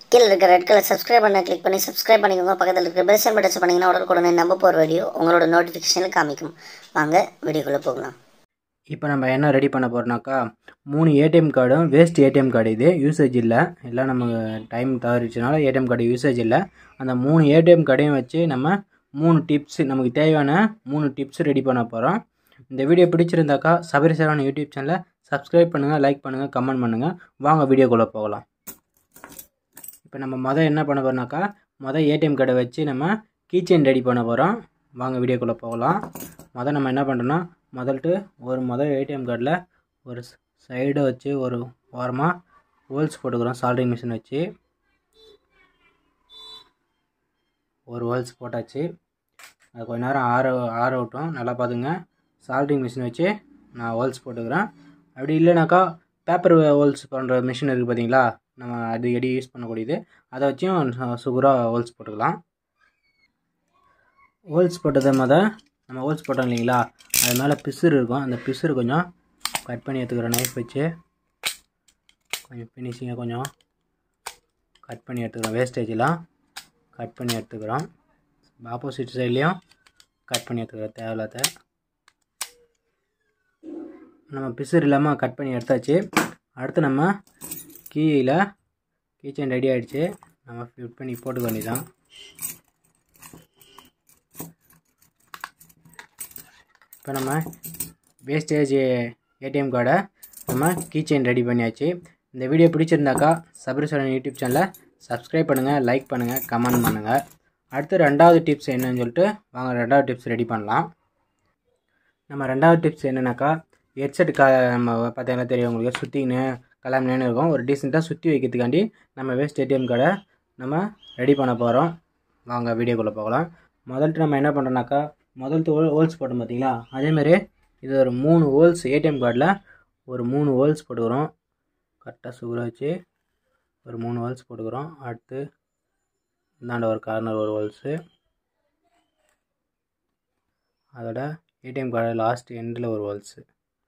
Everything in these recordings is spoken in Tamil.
கீழே இருக்க ரெட் கலர் சப்ஸ்கிரைப் பண்ண கிளிக் பண்ணி சப்ஸ்கிரைப் பண்ணிக்கோங்க பக்கத்தில் இருக்க பெல் சிம்பல் டச் பண்ணிங்கன்னா உடனுக்குடனே நம்ம போகிற வீடியோ உங்களோட நோட்டிஃபிகேஷனில் காமிக்கும் வாங்க வீடியோக்குள்ளே போகலாம் இப்போ நம்ம என்ன ரெடி பண்ண போகிறோம்னாக்கா மூணு ஏடிஎம் கார்டும் வேஸ்ட் ஏடிஎம் கார்டு இது யூசேஜ் இல்லை எல்லாம் நம்ம டைம் தவறிச்சனால ஏடிஎம் கார்டு யூசேஜ் இல்லை அந்த மூணு ஏடிஎம் கார்டையும் வச்சு நம்ம மூணு டிப்ஸ் நமக்கு தேவையான மூணு டிப்ஸ் ரெடி பண்ண போகிறோம் இந்த வீடியோ பிடிச்சிருந்தாக்கா சபரி சரவணன் யூடியூப் சேனலை சப்ஸ்கிரைப் பண்ணுங்கள் லைக் பண்ணுங்கள் கமெண்ட் பண்ணுங்கள் வாங்க வீடியோக்குள்ளே போகலாம் இப்போ நம்ம மொதல் என்ன பண்ண போகிறோம்னாக்கா மொதல் ஏடிஎம் கார்டை வச்சு நம்ம கீச்செயின் ரெடி பண்ண போகிறோம் வாங்க வீடியோக்குள்ளே போகலாம் மொதல் நம்ம என்ன பண்ணுறோன்னா முதல்ட்டு ஒரு மொதல் ஏடிஎம் கார்டில் ஒரு சைடை வச்சு ஒரு ஓரமாக ஹோல்ஸ் போட்டுக்கிறோம் சால்ட்ரிங் மிஷின் வச்சு ஒரு ஹோல்ஸ் போட்டாச்சு அது கொஞ்ச நேரம் ஆற ஆற விட்டோம் நல்லா பார்த்துங்க சால்ட்ரிங் மிஷின் வச்சு நான் ஹோல்ஸ் போட்டுக்கிறேன் அப்படி இல்லைனாக்கா பேப்பர் ஹோல்ஸ் பண்ணுற மிஷின் இருக்குது பார்த்தீங்களா நம்ம அடிக்கடி யூஸ் பண்ணக்கூடியது அதை வச்சும் சுகராக ஹோல்ஸ் போட்டுக்கலாம் ஹோல்ஸ் போட்டதை மொதல் நம்ம ஹோல்ஸ் போட்டோம் இல்லைங்களா அது மேலே பிசுறு இருக்கும் அந்த பிசுறு கொஞ்சம் கட் பண்ணி எடுத்துக்கிறோம் நைஃப் வச்சு கொஞ்சம் ஃபினிஷிங்காக கொஞ்சம் கட் பண்ணி எடுத்துக்கிறோம் வேஸ்டேஜெலாம் கட் பண்ணி எடுத்துக்கிறோம் ஆப்போசிட் சைட்லேயும் கட் பண்ணி எடுத்துக்கிறோம் தேவையில்லாத நம்ம பிசுறு இல்லாமல் கட் பண்ணி எடுத்தாச்சு அடுத்து நம்ம கீழே கீச்சன் ரெடி ஆகிடுச்சு நம்ம ஃபிட் பண்ணி போட்டுக்க வேண்டியதான் இப்போ நம்ம வேஸ்டேஜ் ஏடிஎம் கார்டை நம்ம கீச்செயின் ரெடி பண்ணியாச்சு இந்த வீடியோ பிடிச்சிருந்தாக்கா சபரிசோரன் யூடியூப் சேனலை சப்ஸ்கிரைப் பண்ணுங்கள் லைக் பண்ணுங்கள் கமெண்ட் பண்ணுங்கள் அடுத்து ரெண்டாவது டிப்ஸ் என்னன்னு சொல்லிட்டு வாங்க ரெண்டாவது டிப்ஸ் ரெடி பண்ணலாம் நம்ம ரெண்டாவது டிப்ஸ் என்னென்னாக்கா ஹெட்செட் க நம்ம பார்த்தீங்கன்னா தெரியும் உங்களுக்கு சுற்றின்னு கலாமினு இருக்கும் ஒரு டீசெண்டாக சுற்றி வைக்கிறதுக்காண்டி நம்ம வேஸ்ட் ஏடிஎம் கார்டை நம்ம ரெடி பண்ண போகிறோம் வாங்க வீடியோக்குள்ளே போகலாம் முதல்ட்டு நம்ம என்ன பண்ணுறோன்னாக்கா முதல்த்து ஹோல் ஹோல்ஸ் போட்டோம் பார்த்தீங்களா அதேமாதிரி இது ஒரு மூணு ஹோல்ஸ் ஏடிஎம் கார்டில் ஒரு மூணு ஹோல்ஸ் போட்டுக்கிறோம் கரெக்டாக சுகரை வச்சு ஒரு மூணு ஹோல்ஸ் போட்டுக்கிறோம் அடுத்து இந்தாண்ட ஒரு கார்னர் ஒரு ஹோல்ஸு அதோட ஏடிஎம் கார்டு லாஸ்ட் எண்டில் ஒரு ஹோல்ஸு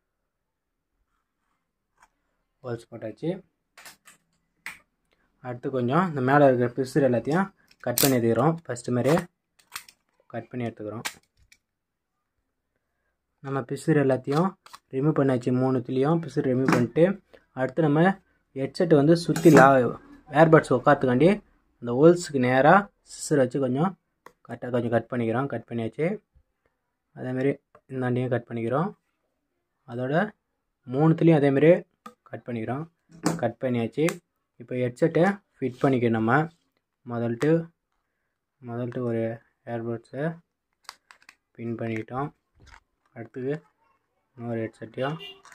ஹோல்ஸ் போட்டாச்சு அடுத்து கொஞ்சம் இந்த மேலே இருக்கிற பிசுறு எல்லாத்தையும் கட் பண்ணி எடுத்துக்கிறோம் ஃபஸ்ட்டு மாதிரி கட் பண்ணி எடுத்துக்கிறோம் நம்ம பிசுறு எல்லாத்தையும் ரிமூவ் பண்ணாச்சு மூணுத்துலேயும் பிசுறு ரிமூவ் பண்ணிட்டு அடுத்து நம்ம ஹெட்செட் வந்து சுற்றி லா ஏர்பட்ஸ் உட்காரத்துக்காண்டி அந்த ஹோல்ஸுக்கு நேராக சிசர் வச்சு கொஞ்சம் கரெக்டாக கொஞ்சம் கட் பண்ணிக்கிறோம் கட் பண்ணியாச்சு அதேமாரி இந்தாண்டியும் கட் பண்ணிக்கிறோம் அதோட மூணுத்துலேயும் அதேமாரி கட் பண்ணிக்கிறோம் கட் பண்ணியாச்சு இப்போ ஹெட்செட்டை ஃபிட் பண்ணிக்கணும் நம்ம முதல்ட்டு முதல்ட்டு ஒரு ஏர்பட்ஸை பின் பண்ணிக்கிட்டோம் அடுத்தது இன்னொரு ஹெட்செட்டையும்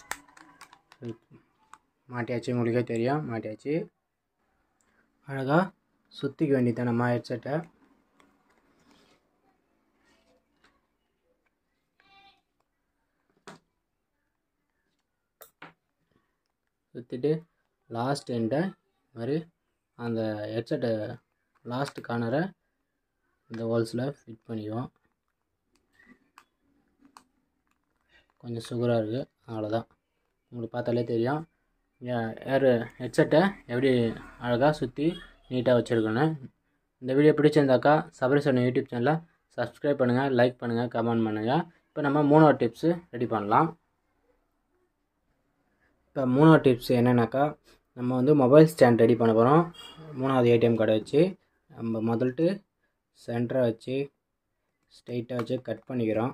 மாட்டியாச்சு உங்களுக்கே தெரியும் மாட்டியாச்சு அழகாக சுற்றிக்க வேண்டியதான் நம்ம ஹெட்செட்டை சுற்றிட்டு லாஸ்ட் எண்டை மாதிரி அந்த ஹெட்செட்டை லாஸ்ட் கார்னரை இந்த ஹோல்ஸில் ஃபிட் பண்ணிக்குவோம் கொஞ்சம் சுகராக இருக்குது அவ்வளோதான் உங்களுக்கு பார்த்தாலே தெரியும் ஏர் ஹெட்செட்டை எப்படி அழகாக சுற்றி நீட்டாக வச்சுருக்கணும் இந்த வீடியோ பிடிச்சிருந்தாக்கா சபரிசன் யூடியூப் சேனலை சப்ஸ்கிரைப் பண்ணுங்கள் லைக் பண்ணுங்கள் கமெண்ட் பண்ணுங்கள் இப்போ நம்ம மூணாவது டிப்ஸு ரெடி பண்ணலாம் இப்போ மூணாவது டிப்ஸ் என்னென்னாக்கா நம்ம வந்து மொபைல் ஸ்டாண்ட் ரெடி பண்ண போகிறோம் மூணாவது ஏடிஎம் கார்டை வச்சு நம்ம முதல்ட்டு சென்டரை வச்சு ஸ்ட்ரைட்டாக வச்சு கட் பண்ணிக்கிறோம்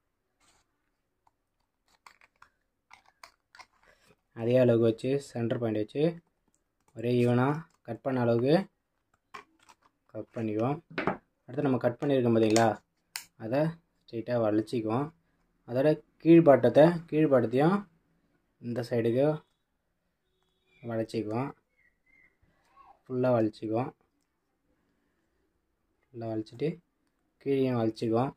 அதே அளவுக்கு வச்சு சென்டர் பாயிண்ட் வச்சு ஒரே ஈவனாக கட் பண்ண அளவுக்கு கட் பண்ணிக்குவோம் அடுத்து நம்ம கட் பண்ணியிருக்கோம் பார்த்தீங்களா அதை ஸ்ட்ரெயிட்டாக வளைச்சிக்குவோம் அதோட கீழ்பாட்டத்தை கீழ்பாட்டத்தையும் இந்த சைடுக்கு வளைச்சிக்குவோம் ஃபுல்லாக வளைச்சிக்குவோம் ஃபுல்லாக வளைச்சிட்டு கீழேயும் வளைச்சிக்குவோம்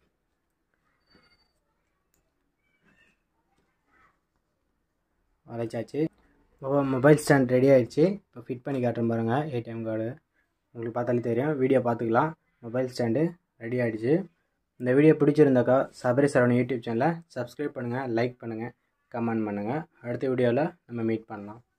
வளைச்சாச்சு மொபைல் ஸ்டாண்ட் ரெடி ஆகிடுச்சு இப்போ ஃபிட் பண்ணி காட்டுறேன் பாருங்கள் ஏடிஎம் கார்டு உங்களுக்கு பார்த்தாலே தெரியும் வீடியோ பார்த்துக்கலாம் மொபைல் ஸ்டாண்டு ரெடி ஆகிடுச்சு இந்த வீடியோ பிடிச்சிருந்தாக்கா சபரி சரவணன் யூடியூப் சேனலை சப்ஸ்கிரைப் பண்ணுங்கள் லைக் பண்ணுங்கள் கமெண்ட் பண்ணுங்கள் அடுத்த வீடியோவில் நம்ம மீட் பண்ணலாம்